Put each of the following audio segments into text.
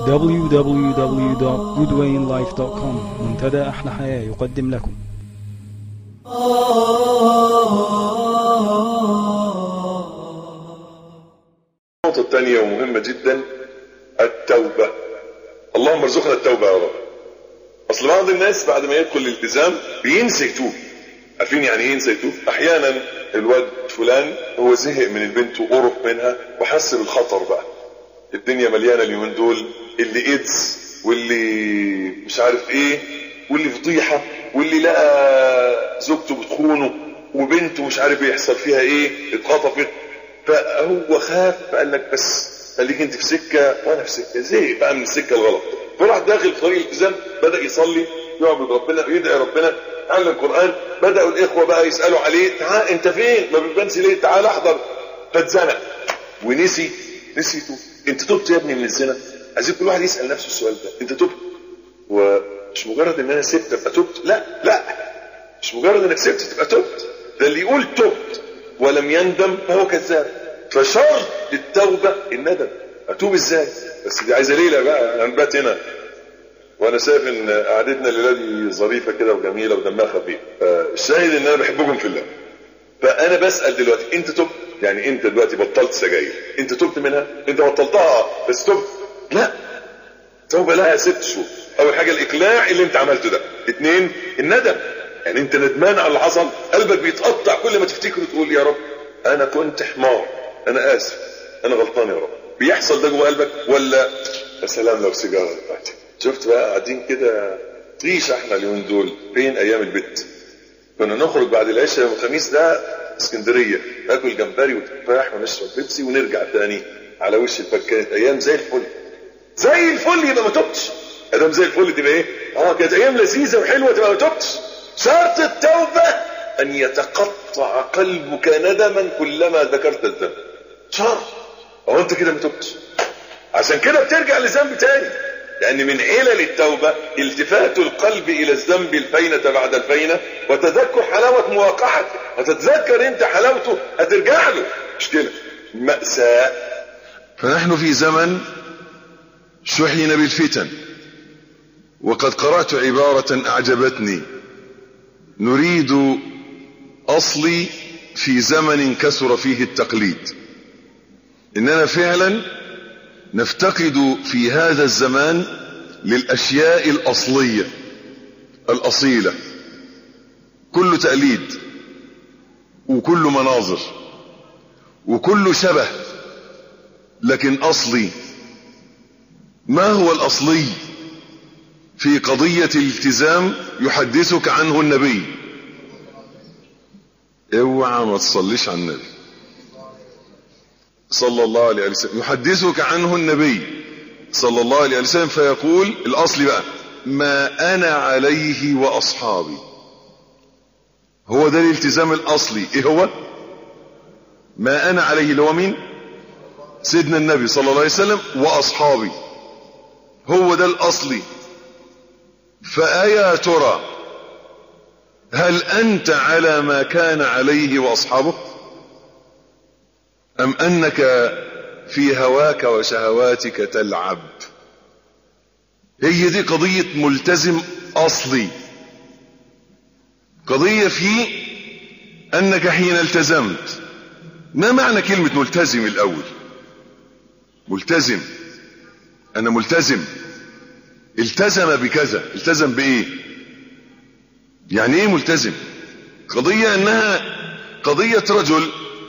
www.goodwayinlife.com منتدى أحلى حياة يقدم لكم النقطة الثانية ومهمة جدا التوبة اللهم ارزقنا التوبة يا رب أصل بعض الناس بعد ما يدخل الالتزام بينسى يتوب عارفين يعني ايه ينسى يتوب؟ أحيانا الواد فلان هو زهق من البنت وقرف منها وحس بالخطر بقى الدنيا مليانة اليومين دول اللي ايدز واللي مش عارف ايه واللي فضيحة واللي لقى زوجته بتخونه وبنته مش عارف يحصل فيها ايه اتخطفت فهو خاف فقال لك بس خليك انت في سكه وانا في سكه زي بقى من السكه الغلط فراح داخل في طريق الالتزام بدا يصلي يعبد ربنا يدعي ربنا تعلم القران بداوا الاخوه بقى يسالوا عليه تعال انت فين ما بتبانش ليه تعال احضر فاتزنق ونسي نسي يتوب انت تبت يا ابني من الزنا عايزين كل واحد يسال نفسه السؤال ده انت تبت ومش مجرد ان انا سبت ابقى تبت لا لا مش مجرد انك سبت تبقى تبت ده اللي يقول تبت ولم يندم فهو كذاب فشرط التوبة الندم اتوب ازاي بس دي عايزة ليلة بقى هنبات هنا وانا شايف ان قعدتنا الليلة دي ظريفة كده وجميلة ودمها خفيف الشاهد ان انا بحبكم في الله فانا بسأل دلوقتي انت تبت يعني انت دلوقتي بطلت سجاير انت تبت منها انت بطلتها بس تبت لا توبة لها ست شهور اول حاجة الاقلاع اللي انت عملته ده اتنين الندم يعني انت ندمان على اللي حصل قلبك بيتقطع كل ما تفتكر تقول يا رب انا كنت حمار انا اسف انا غلطان يا رب بيحصل ده جوه قلبك ولا يا سلام لو سيجاره دلوقتي شفت بقى قاعدين كده طيش احنا اليومين دول فين ايام البت كنا نخرج بعد العشاء يوم الخميس ده اسكندريه ناكل جمبري وتفاح ونشرب بيبسي ونرجع تاني على وش الباب كانت ايام زي الفل زي الفل يبقى ما تبتش ادام زي الفل تبقى ايه اه كانت ايام لذيذه وحلوه تبقى ما تبتش شرط التوبة أن يتقطع قلبك ندما كلما ذكرت الذنب شرط أو أنت كده ما تبتش عشان كده بترجع لذنب تاني لأن من علل التوبة التفات القلب إلى الذنب الفينة بعد الفينة وتذكر حلاوة مواقعته هتتذكر أنت حلاوته هترجع له مش كده مأساة فنحن في زمن شحن بالفتن وقد قرأت عبارة أعجبتني نريد اصلي في زمن كثر فيه التقليد اننا فعلا نفتقد في هذا الزمان للاشياء الاصليه الاصيله كل تقليد وكل مناظر وكل شبه لكن اصلي ما هو الاصلي في قضية الالتزام يحدثك عنه النبي اوعى ما تصليش على النبي صلى الله عليه وسلم يحدثك عنه النبي صلى الله عليه وسلم فيقول الاصل بقى ما انا عليه واصحابي هو ده الالتزام الاصلي ايه هو ما انا عليه اللي هو مين سيدنا النبي صلى الله عليه وسلم واصحابي هو ده الاصلي فأيا ترى هل أنت على ما كان عليه وأصحابه أم أنك في هواك وشهواتك تلعب هي دي قضية ملتزم أصلي قضية في أنك حين التزمت ما معنى كلمة ملتزم الأول ملتزم أنا ملتزم التزم بكذا التزم بايه يعني ايه ملتزم قضية انها قضية رجل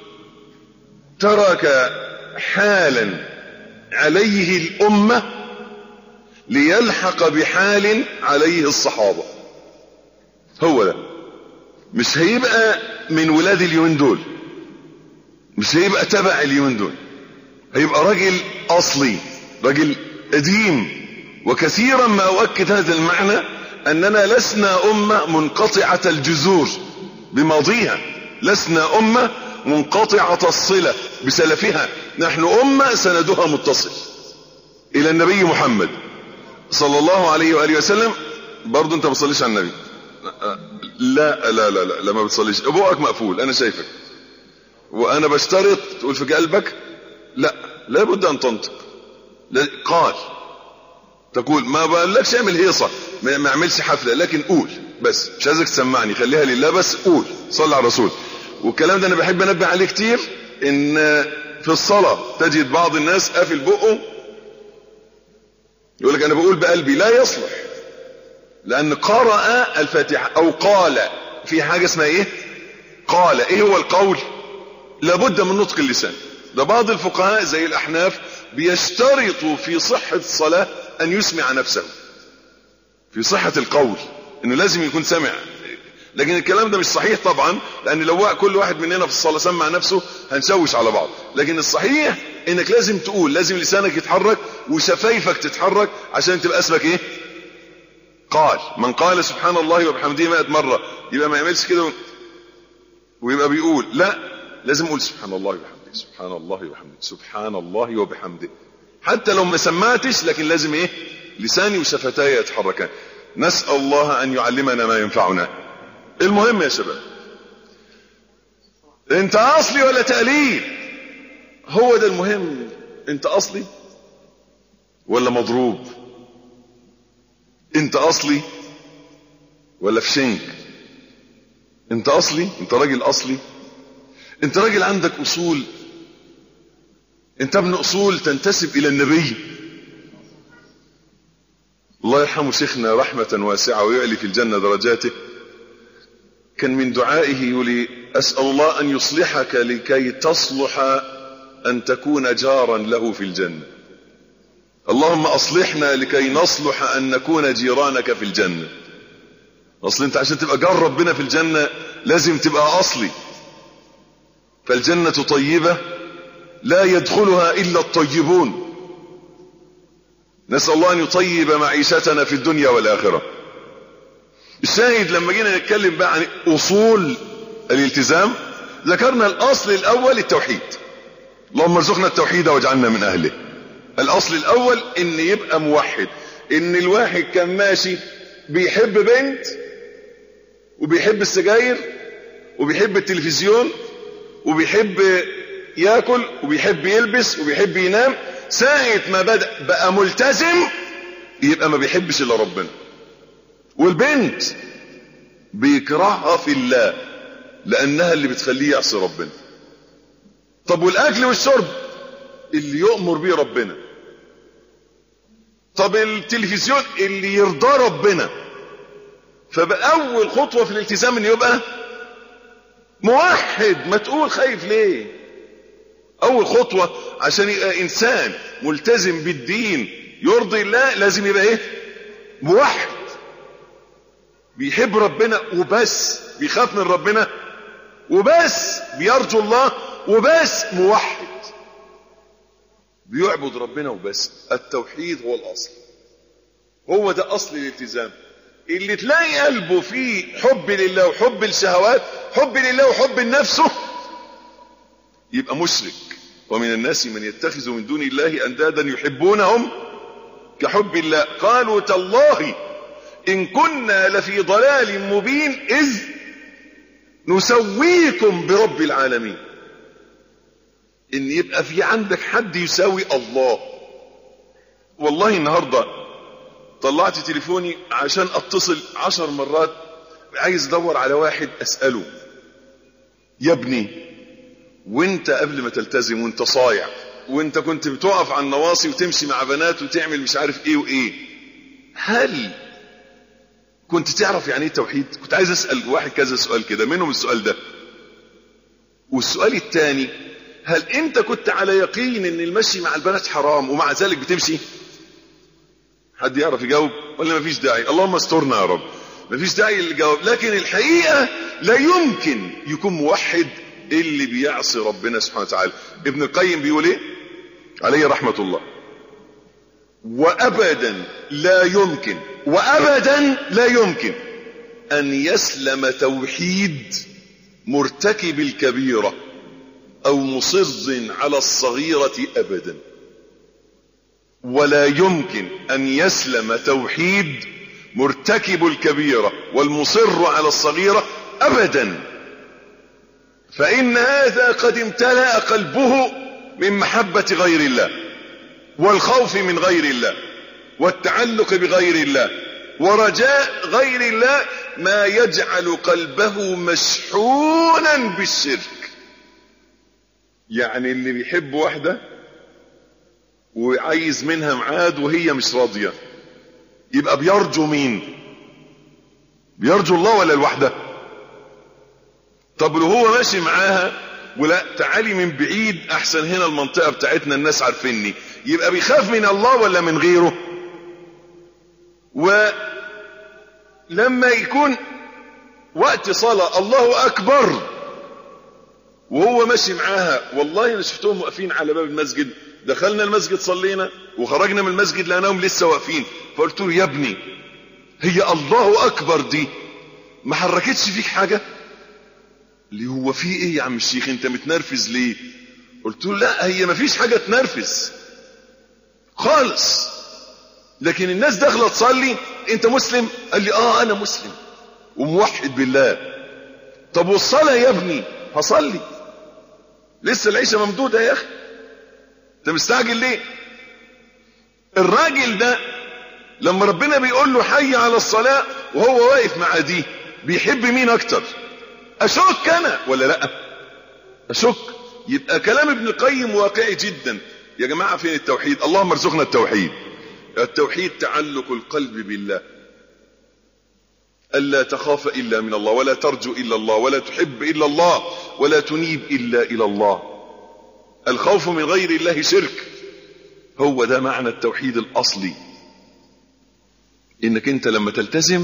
ترك حالا عليه الامة ليلحق بحال عليه الصحابة هو ده مش هيبقى من ولاد اليومين دول مش هيبقى تبع اليومين دول هيبقى راجل اصلي راجل قديم وكثيرا ما أؤكد هذا المعنى أننا لسنا أمة منقطعة الجذور بماضيها لسنا أمة منقطعة الصلة بسلفها نحن أمة سندها متصل إلى النبي محمد صلى الله عليه وآله وسلم برضو أنت ما بتصليش على النبي لا لا لا لا, لا ما بتصليش بقك مقفول أنا شايفك وأنا بشترط تقول في قلبك لا لابد أن تنطق لا قال تقول ما بقولكش اعمل هيصة ما ما اعملش حفلة لكن قول بس مش عايزك تسمعني خليها لله بس قول صلي على الرسول والكلام ده انا بحب انبه عليه كتير ان في الصلاة تجد بعض الناس قافل بقه يقول لك انا بقول بقلبي لا يصلح لان قرأ الفاتحة او قال في حاجة اسمها ايه قال ايه هو القول لابد من نطق اللسان ده بعض الفقهاء زي الاحناف بيشترطوا في صحة الصلاة ان يسمع نفسه في صحة القول انه لازم يكون سمع لكن الكلام ده مش صحيح طبعا لان لو كل واحد مننا في الصلاة سمع نفسه هنشوش على بعض لكن الصحيح انك لازم تقول لازم لسانك يتحرك وشفايفك تتحرك عشان تبقى اسمك ايه قال من قال سبحان الله وبحمده 100 مرة يبقى ما يعملش كده ويبقى بيقول لا لازم اقول سبحان الله وبحمده سبحان الله وبحمده سبحان الله وبحمده حتى لو ما سمعتش لكن لازم ايه لساني وشفتاي يتحركان نسأل الله ان يعلمنا ما ينفعنا المهم يا شباب انت اصلي ولا تقليد هو ده المهم انت اصلي ولا مضروب انت اصلي ولا في شنك انت اصلي انت راجل اصلي انت راجل عندك اصول انت ابن اصول تنتسب الى النبي الله يرحمه شيخنا رحمة واسعة ويعلي في الجنة درجاته كان من دعائه يقول أسأل الله أن يصلحك لكي تصلح أن تكون جارا له في الجنة اللهم أصلحنا لكي نصلح أن نكون جيرانك في الجنة أصل أنت عشان تبقى جار ربنا في الجنة لازم تبقى أصلي فالجنة طيبة لا يدخلها إلا الطيبون نسأل الله أن يطيب معيشتنا في الدنيا والآخرة الشاهد لما جينا نتكلم بقى عن أصول الالتزام ذكرنا الأصل الأول التوحيد اللهم ارزقنا التوحيد واجعلنا من أهله الأصل الأول إن يبقى موحد إن الواحد كان ماشي بيحب بنت وبيحب السجاير وبيحب التلفزيون وبيحب ياكل وبيحب يلبس وبيحب ينام ساعة ما بدأ بقى ملتزم يبقى ما بيحبش الا ربنا والبنت بيكرهها في الله لانها اللي بتخليه يعصي ربنا طب والاكل والشرب اللي يؤمر بيه ربنا طب التلفزيون اللي يرضى ربنا فبقى اول خطوة في الالتزام ان يبقى موحد ما تقول خايف ليه اول خطوة عشان يبقى انسان ملتزم بالدين يرضي الله لازم يبقى ايه موحد بيحب ربنا وبس بيخاف من ربنا وبس بيرجو الله وبس موحد بيعبد ربنا وبس التوحيد هو الاصل هو ده اصل الالتزام اللي تلاقي قلبه فيه حب لله وحب الشهوات حب لله وحب لنفسه يبقى مشرك ومن الناس من يتخذ من دون الله اندادا يحبونهم كحب الله قالوا تالله ان كنا لفي ضلال مبين اذ نسويكم برب العالمين ان يبقى في عندك حد يساوي الله والله النهاردة طلعت تليفوني عشان اتصل عشر مرات عايز ادور على واحد اسأله يا ابني وانت قبل ما تلتزم وانت صايع وانت كنت بتقف على النواصي وتمشي مع بنات وتعمل مش عارف ايه وايه هل كنت تعرف يعني ايه توحيد كنت عايز اسال واحد كذا سؤال كده منهم السؤال ده والسؤال الثاني هل انت كنت على يقين ان المشي مع البنات حرام ومع ذلك بتمشي حد يعرف يجاوب ولا مفيش داعي اللهم استرنا يا رب مفيش داعي للجواب لكن الحقيقه لا يمكن يكون موحد اللي بيعصي ربنا سبحانه وتعالى ابن القيم بيقول ايه عليه رحمه الله وابدا لا يمكن وابدا لا يمكن ان يسلم توحيد مرتكب الكبيرة او مصر على الصغيرة ابدا ولا يمكن ان يسلم توحيد مرتكب الكبيرة والمصر على الصغيرة ابدا فان هذا قد امتلأ قلبه من محبة غير الله والخوف من غير الله والتعلق بغير الله ورجاء غير الله ما يجعل قلبه مشحونا بالشرك يعني اللي بيحب واحدة وعايز منها معاد وهي مش راضية يبقى بيرجو مين بيرجو الله ولا الوحدة طب لو هو ماشي معاها ولا تعالي من بعيد احسن هنا المنطقة بتاعتنا الناس عارفيني يبقى بيخاف من الله ولا من غيره ولما يكون وقت صلاة الله اكبر وهو ماشي معاها والله انا شفتهم واقفين على باب المسجد دخلنا المسجد صلينا وخرجنا من المسجد لقيناهم لسه واقفين فقلت له يا ابني هي الله اكبر دي ما حركتش فيك حاجه اللي هو في ايه يا عم الشيخ انت متنرفز ليه قلت له لا هي ما فيش حاجه تنرفز خالص لكن الناس داخله تصلي انت مسلم قال لي اه انا مسلم وموحد بالله طب والصلاه يا ابني هصلي لسه العيشه ممدوده يا اخي انت مستعجل ليه الراجل ده لما ربنا بيقول له حي على الصلاة وهو واقف مع دي بيحب مين اكتر اشك انا ولا لا اشك يبقى كلام ابن القيم واقعي جدا يا جماعة فين التوحيد اللهم ارزقنا التوحيد التوحيد تعلق القلب بالله ألا تخاف إلا من الله ولا ترجو إلا الله ولا تحب إلا الله ولا تنيب إلا إلى الله الخوف من غير الله شرك هو ده معنى التوحيد الأصلي إنك أنت لما تلتزم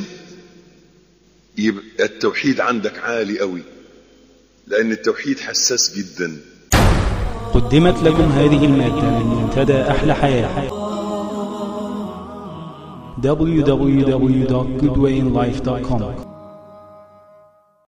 يبقى التوحيد عندك عالي قوي لأن التوحيد حساس جدا قدمت لكم هذه المادة من منتدى أحلى حياة www.goodwayinlife.com